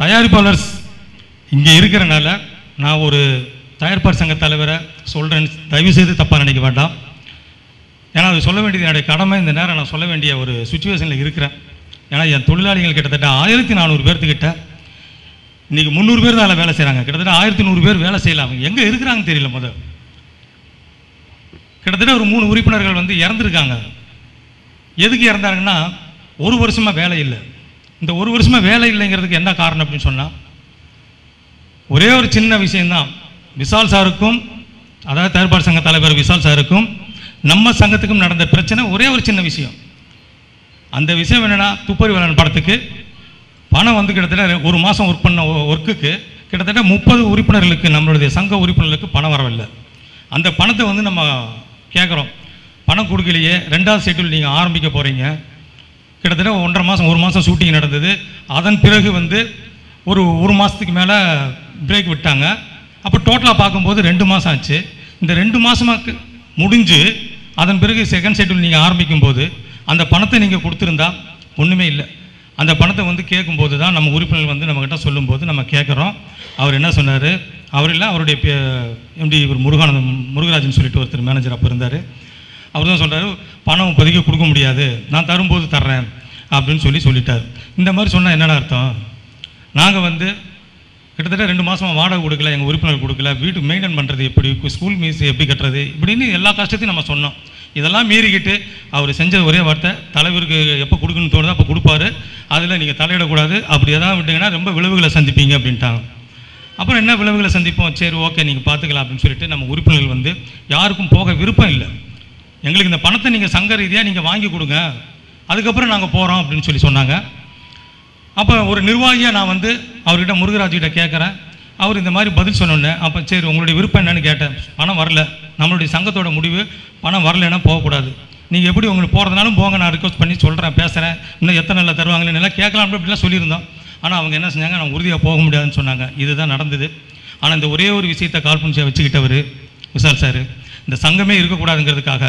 தயாரிப்பாளர் இங்கே இருக்கிறனால நான் ஒரு தயாரிப்பாளர் சங்க தலைவரை சொல்கிறேன் தயவு செய்து தப்பாக நினைக்க வேண்டாம் ஏன்னா அது சொல்ல வேண்டியது என்னுடைய கடமை இந்த நேரம் நான் சொல்ல வேண்டிய ஒரு சுச்சுவேஷனில் இருக்கிறேன் ஏன்னா என் தொழிலாளிகள் கிட்டத்தட்ட ஆயிரத்தி நானூறு பேர்த்துக்கிட்ட இன்றைக்கி முந்நூறு பேர் தான் அதில் வேலை செய்கிறாங்க கிட்டத்தட்ட ஆயிரத்தி நூறு பேர் வேலை செய்யலாம் அவங்க எங்கே இருக்கிறாங்கன்னு தெரியல முதல் கிட்டத்தட்ட ஒரு மூணு உறுப்பினர்கள் வந்து இறந்துருக்காங்க எதுக்கு இறந்தாங்கன்னா ஒரு வருஷமாக வேலை இல்லை இந்த ஒரு வருஷமாக வேலை இல்லைங்கிறதுக்கு என்ன காரணம் அப்படின்னு சொன்னால் ஒரே ஒரு சின்ன விஷயம்தான் விசால் சாருக்கும் அதாவது தயாரிப்பாளர் சங்க தலைவர் விசால் சாருக்கும் நம்ம சங்கத்துக்கும் நடந்த பிரச்சனை ஒரே ஒரு சின்ன விஷயம் அந்த விஷயம் என்னென்னா துப்பறி வேலன் படத்துக்கு பணம் வந்து கிட்டத்தட்ட ஒரு மாதம் ஒர்க் பண்ண ஒர்க்குக்கு கிட்டத்தட்ட முப்பது உறுப்பினர்களுக்கு நம்மளுடைய சங்க உறுப்பினர்களுக்கு பணம் வரவில்லை அந்த பணத்தை வந்து நம்ம கேட்குறோம் பணம் கொடுக்கலையே ரெண்டாவது ஷெட்யூல் நீங்கள் ஆரம்பிக்க போகிறீங்க கிட்டத்தட்ட ஒன்றரை மாதம் ஒரு மாதம் ஷூட்டிங் நடந்தது அதன் பிறகு வந்து ஒரு ஒரு மாதத்துக்கு மேலே பிரேக் விட்டாங்க அப்போ டோட்டலாக பார்க்கும்போது ரெண்டு மாதம் ஆச்சு இந்த ரெண்டு மாதமாக முடிஞ்சு அதன் பிறகு செகண்ட் ஷெட்யூல் நீங்கள் ஆரம்பிக்கும்போது அந்த பணத்தை நீங்கள் கொடுத்துருந்தா ஒன்றுமே இல்லை அந்த பணத்தை வந்து கேட்கும்போது தான் நம்ம உறுப்பினர் வந்து நம்மக்கிட்ட சொல்லும்போது நம்ம கேட்குறோம் அவர் என்ன சொன்னார் அவர் இல்லை அவருடைய எம்டி இவர் முருகானந்தம் முருகராஜன் சொல்லிட்டு ஒருத்தர் மேனேஜர் அப்போ இருந்தார் அவர் தான் சொல்கிறாரு பணம் இப்போதைக்கு கொடுக்க முடியாது நான் தரும்போது தர்றேன் அப்படின்னு சொல்லி சொல்லிட்டார் இந்த மாதிரி சொன்னால் என்னென்ன அர்த்தம் நாங்கள் வந்து கிட்டத்தட்ட ரெண்டு மாதமாக வாடகை கொடுக்கல எங்கள் உறுப்பினர் கொடுக்கல வீட்டு மெயின்டைன் பண்ணுறது எப்படி ஸ்கூல் மீஸ் எப்படி கட்டுறது இப்படின்னு எல்லா கஷ்டத்தையும் நம்ம சொன்னோம் இதெல்லாம் மீறிக்கிட்டு அவர் செஞ்ச ஒரே வார்த்தை தலைவருக்கு எப்போ கொடுக்கணும்னு தோணுதோ அப்போ கொடுப்பாரு அதில் நீங்கள் தலையிடக்கூடாது அப்படி எதாவது விட்டீங்கன்னா ரொம்ப விளைவுகளை சந்திப்பீங்க அப்படின்ட்டாங்க அப்புறம் என்ன விளைவுகளை சந்திப்போம் சரி ஓகே நீங்கள் பார்த்துக்கலாம் அப்படின்னு சொல்லிட்டு நம்ம உறுப்பினர்கள் வந்து யாருக்கும் போக விருப்பம் இல்லை எங்களுக்கு இந்த பணத்தை நீங்கள் சங்க ரீதியாக நீங்கள் வாங்கி கொடுங்க அதுக்கப்புறம் நாங்கள் போகிறோம் அப்படின்னு சொல்லி சொன்னாங்க அப்போ ஒரு நிர்வாகியாக நான் வந்து அவர்கிட்ட முருகராஜ்கிட்ட கேட்குறேன் அவர் இந்த மாதிரி பதில் சொன்னோன்னே அப்போ சரி உங்களுடைய விருப்பம் என்னன்னு கேட்டேன் பணம் வரல நம்மளுடைய சங்கத்தோட முடிவு பணம் வரலைன்னா போகக்கூடாது நீங்கள் எப்படி உங்களுக்கு போகிறதுனாலும் போங்க நான் ரிக்வஸ்ட் பண்ணி சொல்கிறேன் பேசுகிறேன் இன்னும் எத்தனை நாளில் தருவாங்கன்னு எல்லாம் கேட்கலாம் அப்படிலாம் சொல்லியிருந்தோம் ஆனால் அவங்க என்ன செஞ்சாங்க நான் உறுதியாக போக முடியாதுன்னு சொன்னாங்க இதுதான் நடந்தது ஆனால் இந்த ஒரே ஒரு விஷயத்தை கால்பன்சியாக வச்சுக்கிட்டவர் விசால் சார் இந்த சங்கமே இருக்கக்கூடாதுங்கிறதுக்காக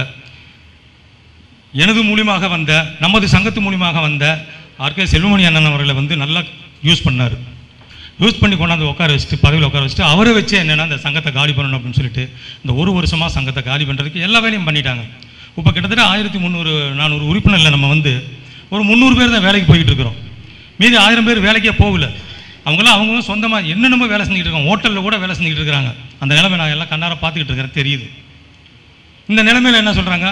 எனது மூலியமாக வந்த நமது சங்கத்து மூலியமாக வந்த ஆர்கே செல்வமணி அண்ணன் அவர்களை வந்து நல்லா யூஸ் பண்ணார் யூஸ் பண்ணி கொண்டாந்து உட்கார வச்சுட்டு பதவியில் உட்கார வச்சுட்டு அவரை வச்சு என்னென்னா இந்த சங்கத்தை காலி பண்ணணும் அப்படின்னு சொல்லிட்டு இந்த ஒரு வருஷமாக சங்கத்தை காலி பண்ணுறதுக்கு எல்லா வேலையும் பண்ணிட்டாங்க இப்போ கிட்டத்தட்ட ஆயிரத்தி முந்நூறு நானூறு உறுப்பினரில் நம்ம வந்து ஒரு முந்நூறு பேர் தான் வேலைக்கு போயிட்டு இருக்கிறோம் மீதி ஆயிரம் பேர் வேலைக்கே போகல அவங்களாம் அவங்கவுங்க சொந்தமாக என்னென்னமோ வேலை செஞ்சுட்டு இருக்காங்க ஹோட்டலில் கூட வேலை செஞ்சுட்டு இருக்கிறாங்க அந்த நிலைமை நான் எல்லாம் கண்ணார பார்த்துக்கிட்டு இருக்கிறேன் தெரியுது இந்த நிலைமையில் என்ன சொல்கிறாங்க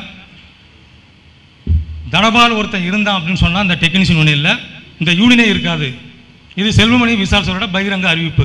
தனபால் ஒருத்தன் இருந்தான் அப்படின்னு சொன்னால் அந்த டெக்னீஷியன் ஒன்றும் இல்லை இந்த யூனியனே இருக்காது இது செல்வமணி விசால் சொல்ற பகிரங்க அறிவிப்பு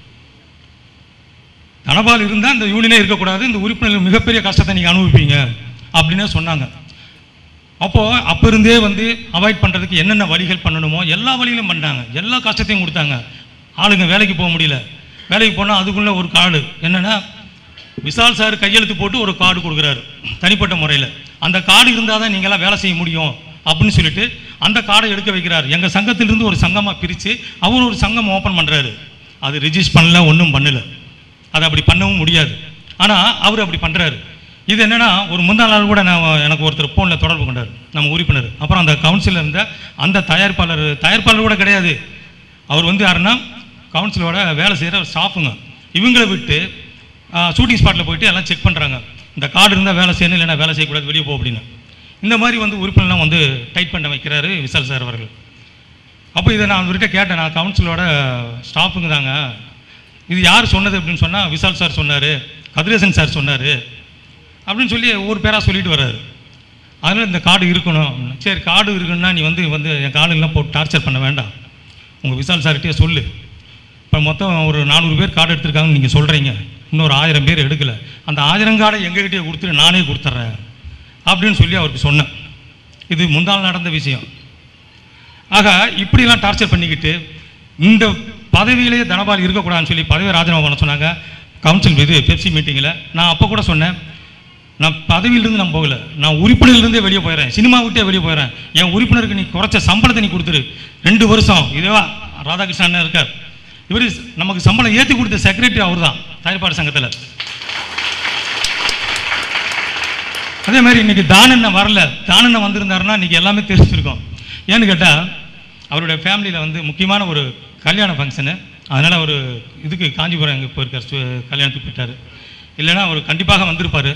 தனபால் இருந்தால் இந்த யூனியனே இருக்கக்கூடாது இந்த உறுப்பினர்கள் மிகப்பெரிய கஷ்டத்தை நீங்கள் அனுபவிப்பீங்க அப்படின்னே சொன்னாங்க அப்போது அப்போ இருந்தே வந்து அவாய்ட் பண்ணுறதுக்கு என்னென்ன வழிகள் பண்ணணுமோ எல்லா வழிகளும் பண்ணாங்க எல்லா கஷ்டத்தையும் கொடுத்தாங்க ஆளுங்க வேலைக்கு போக முடியல வேலைக்கு போனால் அதுக்குள்ளே ஒரு கார்டு என்னென்னா விசால் சார் கையெழுத்து போட்டு ஒரு கார்டு கொடுக்குறாரு தனிப்பட்ட முறையில் அந்த கார்டு இருந்தால் தான் நீங்களாம் வேலை செய்ய முடியும் அப்படின்னு சொல்லிட்டு அந்த கார்டை எடுக்க வைக்கிறார் எங்கள் சங்கத்திலிருந்து ஒரு சங்கமாக பிரித்து அவர் ஒரு சங்கம் ஓப்பன் பண்ணுறாரு அது ரிஜிஸ்டர் பண்ணல ஒன்றும் பண்ணல அதை அப்படி பண்ணவும் முடியாது ஆனால் அவர் அப்படி பண்ணுறாரு இது என்னன்னா ஒரு முந்தா நாள் கூட நான் எனக்கு ஒருத்தர் ஃபோனில் தொடர்பு கொண்டார் நம்ம உறுப்பினர் அப்புறம் அந்த கவுன்சிலில் இருந்த அந்த தயாரிப்பாளர் தயாரிப்பாளர் கூட கிடையாது அவர் வந்து யாருன்னா கவுன்சிலோட வேலை செய்கிற ஸ்டாஃபுங்க இவங்களை விட்டு ஷூட்டிங் ஸ்பாட்டில் போயிட்டு எல்லாம் செக் பண்ணுறாங்க இந்த கார்டு இருந்தால் வேலை செய்யணும் இல்லைன்னா வேலை செய்யக்கூடாது வெளியே போ அப்படின்னு இந்த மாதிரி வந்து உறுப்பினர்லாம் வந்து டைட் பண்ண வைக்கிறாரு விசால் சார் அவர்கள் அப்போ இதை நான் அவர்கிட்ட கேட்டேன் நான் கவுன்சிலோட ஸ்டாஃபுங்க தாங்க இது யார் சொன்னது அப்படின்னு சொன்னால் விசால் சார் சொன்னார் கதிரேசன் சார் சொன்னார் அப்படின்னு சொல்லி ஒவ்வொரு பேராக சொல்லிட்டு வர்றாரு அதனால் இந்த கார்டு இருக்கணும் அப்படின்னா. சரி கார்டு இருக்குன்னா நீ வந்து வந்து என் கார்டுலாம் போட்டு டார்ச்சர் பண்ண வேண்டாம் உங்கள் விசால் சார்கிட்டயே சொல்லு இப்போ மொத்தம் ஒரு நானூறு பேர் கார்டு எடுத்திருக்காங்கன்னு நீங்கள் சொல்கிறீங்க இன்னொரு ஆயிரம் பேர் எடுக்கலை அந்த ஆயிரம் கார்டை எங்ககிட்டயே கொடுத்துட்டு நானே கொடுத்துட்றேன் அப்படின்னு சொல்லி அவருக்கு சொன்னேன் இது முந்தாள் நடந்த விஷயம் ஆக இப்படிலாம் டார்ச்சர் பண்ணிக்கிட்டு இந்த பதவியிலேயே தனபால் இருக்கக்கூடாதுன்னு சொல்லி பதவியை ராஜினாமா பண்ண சொன்னாங்க கவுன்சில் இது பெப்சி மீட்டிங்கில் நான் அப்போ கூட சொன்னேன் நான் பதவியிலிருந்து நான் போகல நான் உறுப்பினர்லேருந்தே வெளியே போயிடுறேன் சினிமா விட்டே வெளியே போயிடுறேன் என் உறுப்பினருக்கு நீ குறைச்ச சம்பளத்தை நீ கொடுத்துரு ரெண்டு வருஷம் இதுவா ராதாகிருஷ்ணன் அண்ணன் இருக்கார் இவர் நமக்கு சம்பளம் ஏற்றி கொடுத்த செக்ரட்டரி அவர் தான் தயாரிப்பாளர் சங்கத்தில் அதே மாதிரி இன்னைக்கு தானண்ணன் வரல தானண்ணன் வந்திருந்தாருன்னா இன்னைக்கு எல்லாமே தெரிஞ்சிருக்கும் ஏன்னு கேட்டால் அவருடைய ஃபேமிலியில் வந்து முக்கியமான ஒரு கல்யாண ஃபங்க்ஷனு அதனால் ஒரு இதுக்கு காஞ்சிபுரம் எங்கே போயிருக்கார் சு- கல்யாணத்துக்கு போயிட்டார் இல்லைன்னா அவர் கண்டிப்பாக வந்திருப்பார்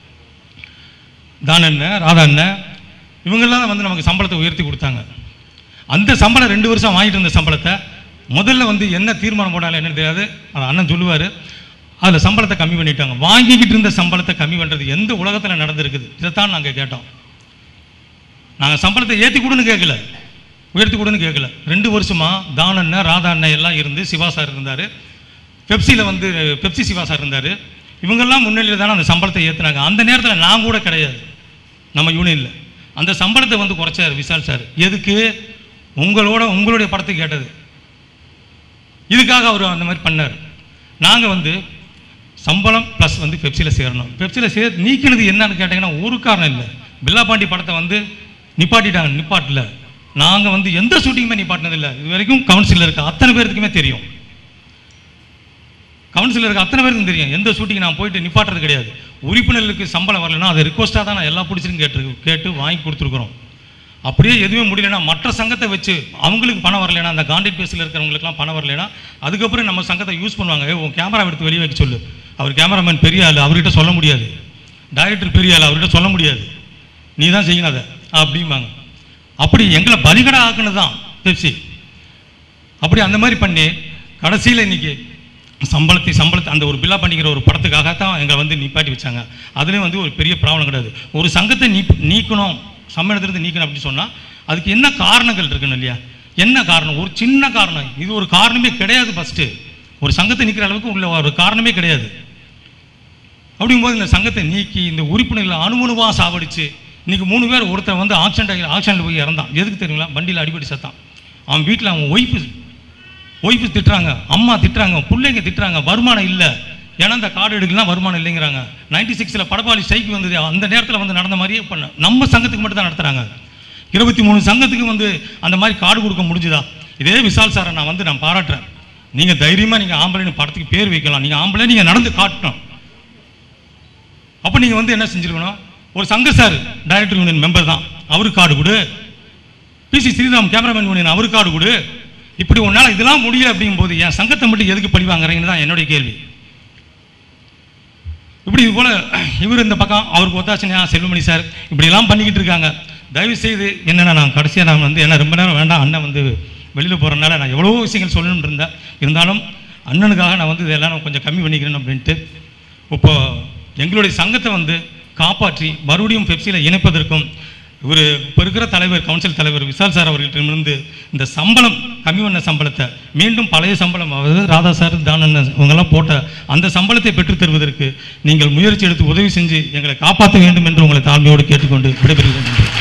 தான அண்ணன் ராதா அண்ணன் இவங்கெல்லாம் வந்து நமக்கு சம்பளத்தை உயர்த்தி கொடுத்தாங்க அந்த சம்பளம் ரெண்டு வருஷம் வாங்கிட்டு இருந்த சம்பளத்தை முதல்ல வந்து என்ன தீர்மானம் போட்டாலும் என்னன்னு தெரியாது அது அண்ணன் சொல்லுவார் அதில் சம்பளத்தை கம்மி பண்ணிட்டாங்க வாங்கிக்கிட்டு இருந்த சம்பளத்தை கம்மி பண்ணுறது எந்த உலகத்தில் நடந்திருக்குது இதைத்தான் நாங்கள் கேட்டோம் நாங்கள் சம்பளத்தை ஏற்றி கொடுன்னு கேட்கல உயர்த்தி கொடுன்னு கேட்கல ரெண்டு வருஷமா தான அண்ணன் ராதா அண்ணன் எல்லாம் இருந்து சிவா சார் இருந்தார் பெப்சியில் வந்து பெப்சி சிவா சார் இருந்தார் இவங்கெல்லாம் முன்னிலையில் தானே அந்த சம்பளத்தை ஏற்றுனாங்க அந்த நேரத்தில் நான் கூட கிடையாது நம்ம யூனியனில் அந்த சம்பளத்தை வந்து குறைச்சார் விஷால் சார் எதுக்கு உங்களோட உங்களுடைய படத்தை கேட்டது இதுக்காக அவர் அந்த மாதிரி பண்ணார் நாங்கள் வந்து சம்பளம் ப்ளஸ் வந்து பெப்சியில் சேரணும் பெப்சியில் சே நீக்கினது என்னன்னு கேட்டிங்கன்னா ஒரு காரணம் இல்லை பில்லாபாண்டி படத்தை வந்து நிப்பாட்டிட்டாங்க நிப்பாட்டல நாங்கள் வந்து எந்த ஷூட்டிங்குமே நிப்பாட்டினதில்லை இது வரைக்கும் கவுன்சிலில் இருக்க அத்தனை பேருக்குமே தெரியும் கவுன்சிலில் இருக்க அத்தனை பேருக்கும் தெரியும் எந்த ஷூட்டிங் நான் போயிட்டு நிப்பாட்டுறது கிடையாது உறுப்பினர்களுக்கு சம்பளம் வரலைன்னா அதை ரிக்வஸ்ட்டாக தான் நான் எல்லா பிடிச்சிரும் கேட்டு கேட்டு வாங்கி கொடுத்துருக்குறோம் அப்படியே எதுவுமே முடியலன்னா மற்ற சங்கத்தை வச்சு அவங்களுக்கு பணம் வரலைன்னா அந்த கான்டாக்ட் பேஸில் இருக்கிறவங்களுக்குலாம் பணம் வரலைன்னா அதுக்கப்புறம் நம்ம சங்கத்தை யூஸ் பண்ணுவாங்க "ஏய், உன் கேமரா எடுத்து வெளியே வைக்க சொல்லு அவர் கேமராமேன் பெரிய ஆள் அவர்கிட்ட சொல்ல முடியாது டைரக்டர் பெரிய ஆள் அவர்கிட்ட சொல்ல முடியாது நீ தான் செய்யணும் அதை அப்படிம்பாங்க அப்படி எங்களை பலிகடா ஆக்குனது தான் பெப்சி அப்படி அந்த மாதிரி பண்ணி கடைசியில் இன்னைக்கு சம்பளத்தை சம்பளத்தை அந்த ஒரு பில்லா பண்ணிக்கிற ஒரு படத்துக்காக தான் எங்களை வந்து நிப்பாட்டி வச்சாங்க அதுலேயும் வந்து ஒரு பெரிய ப்ராப்ளம் கிடையாது ஒரு சங்கத்தை நீ நீக்கணும் சம்மேளனத்திலிருந்து நீக்கணும் அப்படின்னு சொன்னால் அதுக்கு என்ன காரணங்கள் இருக்குன்னு இல்லையா என்ன காரணம் ஒரு சின்ன காரணம் இது ஒரு காரணமே கிடையாது ஃபஸ்ட்டு ஒரு சங்கத்தை நிற்கிற அளவுக்கு உள்ள ஒரு காரணமே கிடையாது அப்படிங்கும்போது இந்த சங்கத்தை நீக்கி இந்த உறுப்பினர்களை அணுவணுவாக சாவடிச்சு இன்னைக்கு மூணு பேர் ஒருத்தன் வந்து ஆக்சிடென்ட் ஆகி ஆக்சிடென்ட் போய் இறந்தான் எதுக்கு தெரியுங்களா வண்டியில் அடிபடி செத்தான் அவன் வீட்டில் அவன் ஒய்ஃபு ஒய்ஃபு திட்டுறாங்க அம்மா திட்டுறாங்க பிள்ளைங்க திட்டுறாங்க வருமானம் இல்லை ஏன்னா இந்த கார்டு எடுக்கலாம் வருமானம் இல்லைங்கிறாங்க நைன்டி சிக்ஸில் படப்பாளி ஸ்ட்ரைக் வந்தது அந்த நேரத்தில் வந்து நடந்த மாதிரியே பண்ண நம்ம சங்கத்துக்கு மட்டும் தான் நடத்துகிறாங்க இருபத்தி மூணு சங்கத்துக்கு வந்து அந்த மாதிரி கார்டு கொடுக்க முடிஞ்சுதா இதே விசால் சாரை நான் வந்து நான் பாராட்டுறேன் நீங்கள் தைரியமாக நீங்கள் ஆம்பளைன்னு படத்துக்கு பேர் வைக்கலாம் நீங்கள் ஆம்பளை நீங்கள் நடந்து காட்டணும் அப்போ நீங்கள் வந்து என்ன செஞ்சிருக்கணும் ஒரு சங்க சார் டைரக்டர் யூனியன் மெம்பர் தான் அவருக்கு கார்டு கொடு பிசி ஸ்ரீராம் கேமராமேன் யூனியன் அவருக்கு கார்டு கொடு இப்படி உன்னால் இதெல்லாம் முடியல அப்படிங்கும்போது என் சங்கத்தை மட்டும் எதுக்கு பழி வாங்குறீங்கன்னு தான் என்னுடைய கேள்வி இப்படி இது போல இவர் இந்த பக்கம் அவருக்கு ஒத்தாசனையா செல்வமணி சார் இப்படியெல்லாம் பண்ணிக்கிட்டு இருக்காங்க தயவு செய்து என்னென்ன நான் கடைசியாக நான் வந்து என்ன ரொம்ப நேரம் வேண்டாம் அண்ணன் வந்து வெளியில் போகிறனால நான் எவ்வளவோ விஷயங்கள் சொல்லணும்னு இருந்தேன் இருந்தாலும் அண்ணனுக்காக நான் வந்து இதெல்லாம் நான் கொஞ்சம் கம்மி பண்ணிக்கிறேன் அப்படின்ட்டு இப்போ எங்களுடைய சங்கத்தை வந்து காப்பாற்றி மறுபடியும் பெப்சியில் இணைப்பதற்கும் இவர் இப்போ இருக்கிற தலைவர் கவுன்சில் தலைவர் விசால் சார் அவர்களிடமிருந்து இந்த சம்பளம் கம்மி பண்ண சம்பளத்தை மீண்டும் பழைய சம்பளம் அதாவது ராதா சார் தானன் இவங்கெல்லாம் போட்ட அந்த சம்பளத்தை பெற்றுத் தருவதற்கு நீங்கள் முயற்சி எடுத்து உதவி செஞ்சு எங்களை காப்பாற்ற வேண்டும் என்று உங்களை தாழ்மையோடு கேட்டுக்கொண்டு விடைபெறுகிறேன் நன்றி.